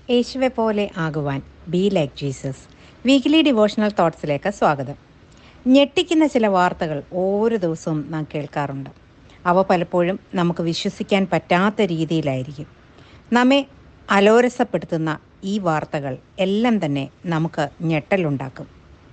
യേശുവെ പോലെ ആകുവാൻ be like Jesus weekly devotional തോട്ട്സിലേക്ക് സ്വാഗതം ഞെട്ടിക്കുന്ന ചില വാർത്തകൾ ഓരോ ദിവസവും നാം കേൾക്കാറുണ്ട് അവ പലപ്പോഴും നമുക്ക് വിശ്വസിക്കാൻ പറ്റാത്ത രീതിയിലായിരിക്കും നമ്മെ അലോരസപ്പെടുത്തുന്ന ഈ വാർത്തകൾ എല്ലാം തന്നെ നമുക്ക് ഞെട്ടലുണ്ടാക്കും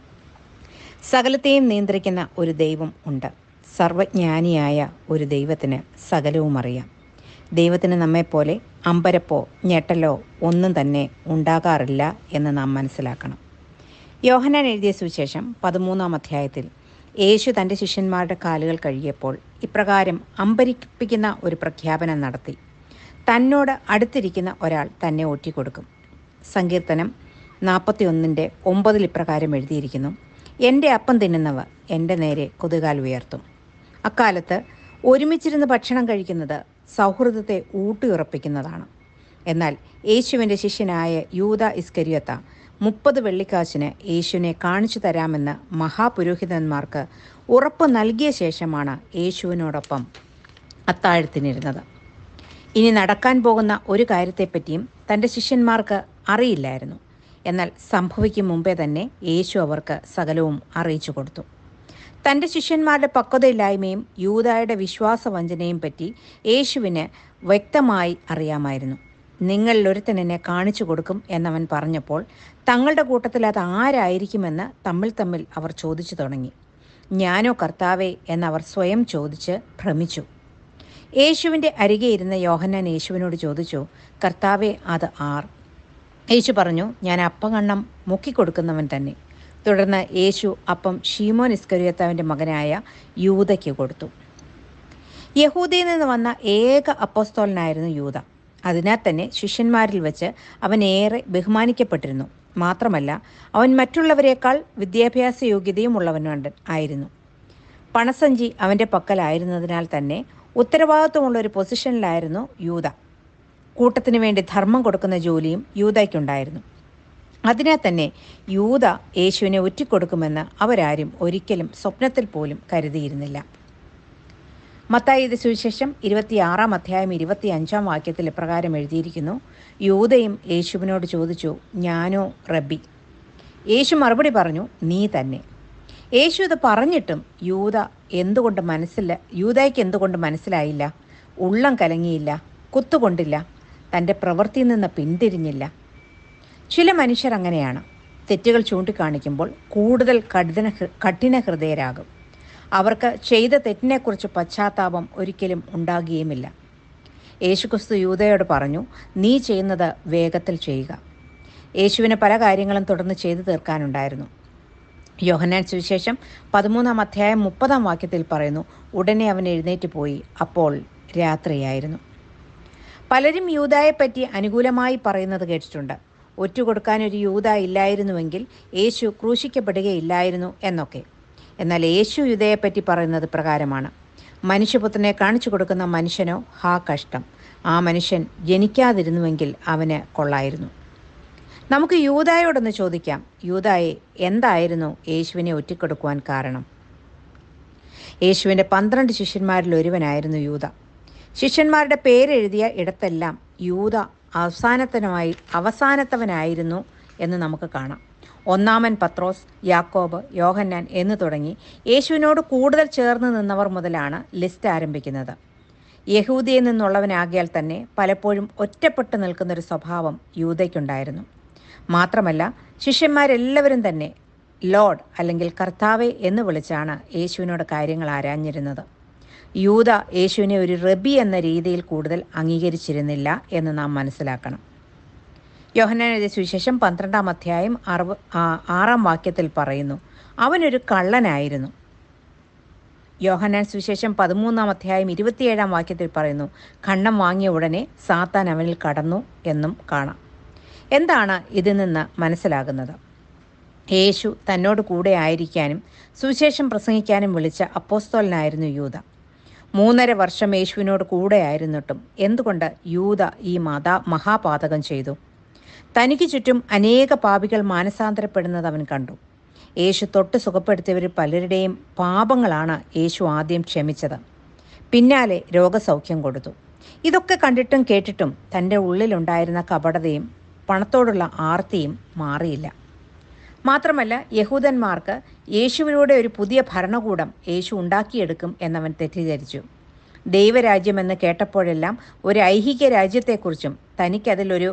സകലത്തെയും നിയന്ത്രിക്കുന്ന ഒരു ദൈവം ഉണ്ട് സർവജ്ഞാനിയായ ഒരു ദൈവത്തിന് സകലവും അറിയാം ദൈവത്തിന് നമ്മെപ്പോലെ അമ്പരപ്പോ ഞെട്ടലോ ഒന്നും തന്നെ ഉണ്ടാകാറില്ല എന്ന് നാം മനസ്സിലാക്കണം യോഹനാൻ എഴുതിയ സുവിശേഷം പതിമൂന്നാം അധ്യായത്തിൽ യേശു തൻ്റെ ശിഷ്യന്മാരുടെ കാലുകൾ കഴുകിയപ്പോൾ ഇപ്രകാരം അമ്പരിപ്പിക്കുന്ന ഒരു പ്രഖ്യാപനം നടത്തി തന്നോട് അടുത്തിരിക്കുന്ന ഒരാൾ തന്നെ ഒറ്റിക്കൊടുക്കും സങ്കീർത്തനം നാൽപ്പത്തി ഒന്നിൻ്റെ ഒമ്പതിൽ ഇപ്രകാരം എഴുതിയിരിക്കുന്നു എൻ്റെ അപ്പം തിന്നുന്നവർ എൻ്റെ നേരെ കുതുകാൽ ഉയർത്തും അക്കാലത്ത് ഒരുമിച്ചിരുന്ന് ഭക്ഷണം കഴിക്കുന്നത് സൗഹൃദത്തെ ഊട്ടിയുറപ്പിക്കുന്നതാണ് എന്നാൽ യേശുവിൻ്റെ ശിഷ്യനായ യൂത ഇസ്കരിയത്ത മുപ്പത് വെള്ളിക്കാശിന് യേശുവിനെ കാണിച്ചു തരാമെന്ന് മഹാപുരോഹിതന്മാർക്ക് ഉറപ്പ് നൽകിയ ശേഷമാണ് യേശുവിനോടൊപ്പം അത്താഴത്തിനിരുന്നത് ഇനി നടക്കാൻ പോകുന്ന ഒരു കാര്യത്തെപ്പറ്റിയും തൻ്റെ ശിഷ്യന്മാർക്ക് അറിയില്ലായിരുന്നു എന്നാൽ സംഭവിക്കും മുമ്പേ തന്നെ യേശു അവർക്ക് സകലവും അറിയിച്ചു കൊടുത്തു തൻ്റെ ശിഷ്യന്മാരുടെ പക്വതയില്ലായ്മയും യൂതായുടെ വിശ്വാസവഞ്ചനയും പറ്റി യേശുവിന് വ്യക്തമായി അറിയാമായിരുന്നു നിങ്ങളിൽ ഒരുത്തൻ എന്നെ കാണിച്ചു കൊടുക്കും എന്നവൻ പറഞ്ഞപ്പോൾ തങ്ങളുടെ കൂട്ടത്തിൽ അത് ആരായിരിക്കുമെന്ന് തമ്മിൽ തമ്മിൽ അവർ ചോദിച്ചു തുടങ്ങി ഞാനോ കർത്താവേ എന്നവർ സ്വയം ചോദിച്ച് ഭ്രമിച്ചു യേശുവിൻ്റെ അരികെ ഇരുന്ന യോഹന്നാൻ യേശുവിനോട് ചോദിച്ചു കർത്താവെ അത് ആർ യേശു പറഞ്ഞു ഞാൻ അപ്പകണ്ണം മുക്കിക്കൊടുക്കുന്നവൻ തന്നെ തുടർന്ന് യേശു അപ്പം ഷീമോൻ ഇസ്കരിയത്താവിൻ്റെ മകനായ യൂതയ്ക്ക് കൊടുത്തു യഹൂദയിൽ നിന്ന് വന്ന ഏക അപ്പോസ്തോലനായിരുന്നു യൂത അതിനാൽ തന്നെ ശിഷ്യന്മാരിൽ വെച്ച് അവൻ ഏറെ ബഹുമാനിക്കപ്പെട്ടിരുന്നു മാത്രമല്ല അവൻ മറ്റുള്ളവരെക്കാൾ വിദ്യാഭ്യാസ യോഗ്യതയും ഉള്ളവനുണ്ട് ആയിരുന്നു പണസഞ്ചി അവൻ്റെ പക്കലായിരുന്നതിനാൽ തന്നെ ഉത്തരവാദിത്വമുള്ള ഒരു പൊസിഷനിലായിരുന്നു യൂത കൂട്ടത്തിന് വേണ്ടി ധർമ്മം കൊടുക്കുന്ന ജോലിയും യൂതയ്ക്കുണ്ടായിരുന്നു അതിനാൽ തന്നെ യൂത യേശുവിനെ ഒറ്റിക്കൊടുക്കുമെന്ന് അവരാരും ഒരിക്കലും സ്വപ്നത്തിൽ പോലും കരുതിയിരുന്നില്ല മത്തായി ഇത് സുവിശേഷം ഇരുപത്തിയാറാം അധ്യായം ഇരുപത്തി അഞ്ചാം വാക്യത്തിൽ ഇപ്രകാരം എഴുതിയിരിക്കുന്നു യൂതയും യേശുവിനോട് ചോദിച്ചു ഞാനോ റബ്ബി യേശു മറുപടി പറഞ്ഞു നീ തന്നെ യേശു ഇത് പറഞ്ഞിട്ടും യൂത എന്തുകൊണ്ട് മനസ്സില്ല യൂതയ്ക്ക് എന്തുകൊണ്ട് മനസ്സിലായില്ല ഉള്ളം കലങ്ങിയില്ല കുത്തുകൊണ്ടില്ല തൻ്റെ പ്രവൃത്തിയിൽ നിന്ന് പിന്തിരിഞ്ഞില്ല ചില മനുഷ്യർ അങ്ങനെയാണ് തെറ്റുകൾ ചൂണ്ടിക്കാണിക്കുമ്പോൾ കൂടുതൽ കഠിന കഠിന ഹൃദയരാകും അവർക്ക് ചെയ്ത തെറ്റിനെക്കുറിച്ച് പശ്ചാത്താപം ഒരിക്കലും ഉണ്ടാകുകയുമില്ല യേശുക്രിസ്തു യൂതയോട് പറഞ്ഞു നീ ചെയ്യുന്നത് വേഗത്തിൽ ചെയ്യുക യേശുവിന് പല കാര്യങ്ങളും തുടർന്ന് ചെയ്തു തീർക്കാനുണ്ടായിരുന്നു യോഹന്നാൻ സുവിശേഷം പതിമൂന്നാം അധ്യായം മുപ്പതാം വാക്യത്തിൽ പറയുന്നു ഉടനെ അവൻ എഴുന്നേറ്റ് പോയി അപ്പോൾ രാത്രിയായിരുന്നു പലരും യൂതായെപ്പറ്റി അനുകൂലമായി പറയുന്നത് കേട്ടിട്ടുണ്ട് ഒറ്റുകൊടുക്കാൻ ഒരു യൂത ഇല്ലായിരുന്നുവെങ്കിൽ യേശു ക്രൂശിക്കപ്പെടുകയില്ലായിരുന്നു എന്നൊക്കെ എന്നാൽ യേശു യൂതയെപ്പറ്റി പറയുന്നത് പ്രകാരമാണ് മനുഷ്യപുത്രനെ കാണിച്ചു കൊടുക്കുന്ന മനുഷ്യനോ ഹാ കഷ്ടം ആ മനുഷ്യൻ ജനിക്കാതിരുന്നുവെങ്കിൽ അവന് കൊള്ളായിരുന്നു നമുക്ക് യൂതായോടൊന്ന് ചോദിക്കാം യൂതായെ എന്തായിരുന്നു യേശുവിനെ ഒറ്റിക്കൊടുക്കുവാൻ കാരണം യേശുവിൻ്റെ പന്ത്രണ്ട് ശിഷ്യന്മാരിൽ ഒരുവനായിരുന്നു യൂത ശിഷ്യന്മാരുടെ പേരെഴുതിയ ഇടത്തെല്ലാം യൂത അവസാനത്തനുമായി അവസാനത്തവനായിരുന്നു എന്ന് നമുക്ക് കാണാം ഒന്നാമൻ പത്രോസ് യാക്കോബ് യോഹന്നാൻ എന്ന് തുടങ്ങി യേശുവിനോട് കൂടുതൽ ചേർന്ന് നിന്നവർ മുതലാണ് ലിസ്റ്റ് ആരംഭിക്കുന്നത് യഹൂദിയിൽ നിന്നുള്ളവനാകിയാൽ തന്നെ പലപ്പോഴും ഒറ്റപ്പെട്ടു നിൽക്കുന്നൊരു സ്വഭാവം യൂതയ്ക്കുണ്ടായിരുന്നു മാത്രമല്ല ശിഷ്യന്മാരെല്ലാവരും തന്നെ ലോഡ് അല്ലെങ്കിൽ കർത്താവെ എന്ന് വിളിച്ചാണ് യേശുവിനോട് കാര്യങ്ങൾ ആരാഞ്ഞിരുന്നത് യൂത യേശുവിനെ ഒരു റബി എന്ന രീതിയിൽ കൂടുതൽ അംഗീകരിച്ചിരുന്നില്ല എന്ന് നാം മനസ്സിലാക്കണം യോഹന്നാൻ എഴുതിയ സുവിശേഷം പന്ത്രണ്ടാം അധ്യായം അറുപ ആറാം വാക്യത്തിൽ പറയുന്നു അവനൊരു കള്ളനായിരുന്നു യോഹന്നാൻ സുവിശേഷം പതിമൂന്നാം അധ്യായം ഇരുപത്തിയേഴാം വാക്യത്തിൽ പറയുന്നു കണ്ണം വാങ്ങിയ ഉടനെ സാത്താൻ അവനിൽ കടന്നു എന്നും കാണാം എന്താണ് ഇതിൽ നിന്ന് മനസ്സിലാകുന്നത് യേശു തന്നോട് കൂടെ ആയിരിക്കാനും സുവിശേഷം പ്രസംഗിക്കാനും വിളിച്ച അപ്പോസ്തോലനായിരുന്നു യൂത മൂന്നര വർഷം യേശുവിനോട് കൂടെ ആയിരുന്നിട്ടും എന്തുകൊണ്ട് യൂത ഈ മതാ മഹാപാതകം ചെയ്തു തനിക്ക് ചുറ്റും അനേക പാപികൾ മാനസാന്തരപ്പെടുന്നത് അവൻ കണ്ടു യേശു തൊട്ട് സുഖപ്പെടുത്തിയവരിൽ പലരുടെയും പാപങ്ങളാണ് യേശു ആദ്യം ക്ഷമിച്ചത് പിന്നാലെ രോഗസൗഖ്യം കൊടുത്തു ഇതൊക്കെ കണ്ടിട്ടും കേട്ടിട്ടും തൻ്റെ ഉള്ളിലുണ്ടായിരുന്ന കപടതയും പണത്തോടുള്ള ആർത്തിയും മാറിയില്ല മാത്രമല്ല യഹൂദന്മാർക്ക് യേശുവിലൂടെ ഒരു പുതിയ ഭരണകൂടം യേശു ഉണ്ടാക്കിയെടുക്കും എന്നവൻ തെറ്റിദ്ധരിച്ചു ദൈവരാജ്യമെന്ന് കേട്ടപ്പോഴെല്ലാം ഒരു ഐഹിക രാജ്യത്തെക്കുറിച്ചും തനിക്കതിലൊരു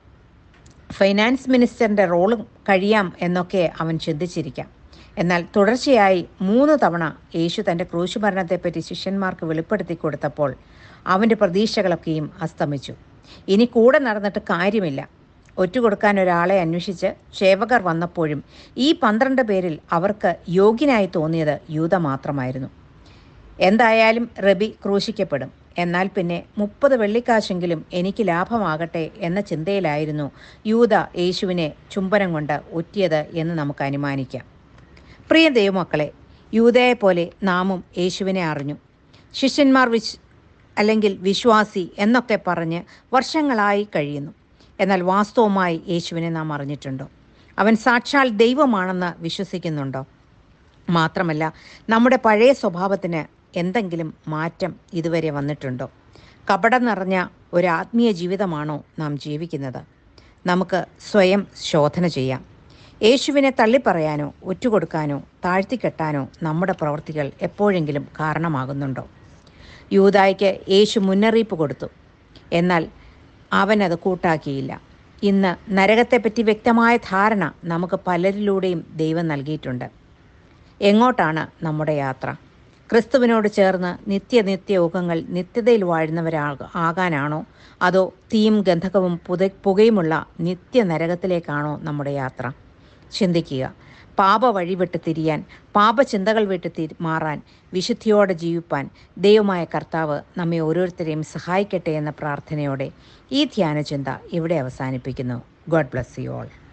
ഫൈനാൻസ് മിനിസ്റ്ററിൻ്റെ റോളും കഴിയാം എന്നൊക്കെ അവൻ ചിന്തിച്ചിരിക്കാം എന്നാൽ തുടർച്ചയായി മൂന്ന് തവണ യേശു തൻ്റെ ക്രൂശുഭരണത്തെപ്പറ്റി ശിഷ്യന്മാർക്ക് വെളിപ്പെടുത്തി കൊടുത്തപ്പോൾ അവൻ്റെ പ്രതീക്ഷകളൊക്കെയും അസ്തമിച്ചു ഇനി കൂടെ നടന്നിട്ട് കാര്യമില്ല ഒറ്റുകൊടുക്കാൻ ഒരാളെ അന്വേഷിച്ച് സേവകർ വന്നപ്പോഴും ഈ പന്ത്രണ്ട് പേരിൽ അവർക്ക് യോഗ്യനായി തോന്നിയത് യൂത മാത്രമായിരുന്നു എന്തായാലും റബി ക്രൂശിക്കപ്പെടും എന്നാൽ പിന്നെ മുപ്പത് വെള്ളിക്കാശെങ്കിലും എനിക്ക് ലാഭമാകട്ടെ എന്ന ചിന്തയിലായിരുന്നു യൂത യേശുവിനെ ചുംബനം കൊണ്ട് ഒറ്റിയത് എന്ന് നമുക്ക് അനുമാനിക്കാം പ്രിയ ദൈവമക്കളെ യൂതയെ പോലെ നാമും യേശുവിനെ അറിഞ്ഞു ശിഷ്യന്മാർ വിശ് അല്ലെങ്കിൽ വിശ്വാസി എന്നൊക്കെ പറഞ്ഞ് വർഷങ്ങളായി കഴിയുന്നു എന്നാൽ വാസ്തവമായി യേശുവിനെ നാം അറിഞ്ഞിട്ടുണ്ടോ അവൻ സാക്ഷാൽ ദൈവമാണെന്ന് വിശ്വസിക്കുന്നുണ്ടോ മാത്രമല്ല നമ്മുടെ പഴയ സ്വഭാവത്തിന് എന്തെങ്കിലും മാറ്റം ഇതുവരെ വന്നിട്ടുണ്ടോ കപടം നിറഞ്ഞ ഒരു ആത്മീയ ജീവിതമാണോ നാം ജീവിക്കുന്നത് നമുക്ക് സ്വയം ശോധന ചെയ്യാം യേശുവിനെ തള്ളിപ്പറയാനോ ഒറ്റുകൊടുക്കാനോ താഴ്ത്തിക്കെട്ടാനോ നമ്മുടെ പ്രവൃത്തികൾ എപ്പോഴെങ്കിലും കാരണമാകുന്നുണ്ടോ യൂതായ്ക്ക് യേശു മുന്നറിയിപ്പ് കൊടുത്തു എന്നാൽ അവനത് കൂട്ടാക്കിയില്ല ഇന്ന് നരകത്തെപ്പറ്റി വ്യക്തമായ ധാരണ നമുക്ക് പലരിലൂടെയും ദൈവം നൽകിയിട്ടുണ്ട് എങ്ങോട്ടാണ് നമ്മുടെ യാത്ര ക്രിസ്തുവിനോട് ചേർന്ന് നിത്യനിത്യ യുഗങ്ങൾ നിത്യതയിൽ വാഴുന്നവരാ ആകാനാണോ അതോ തീയും ഗന്ധകവും പുത പുകയുമുള്ള നിത്യ നരകത്തിലേക്കാണോ നമ്മുടെ യാത്ര ചിന്തിക്കുക പാപ വഴി വിട്ട് തിരിയാൻ പാപചിന്തകൾ വിട്ട് തി മാറാൻ വിശുദ്ധിയോടെ ജീവിപ്പാൻ ദൈവമായ കർത്താവ് നമ്മെ ഓരോരുത്തരെയും സഹായിക്കട്ടെ എന്ന പ്രാർത്ഥനയോടെ ഈ ധ്യാനചിന്ത ഇവിടെ അവസാനിപ്പിക്കുന്നു ഗോഡ് ബ്ലസ് യു ഓൾ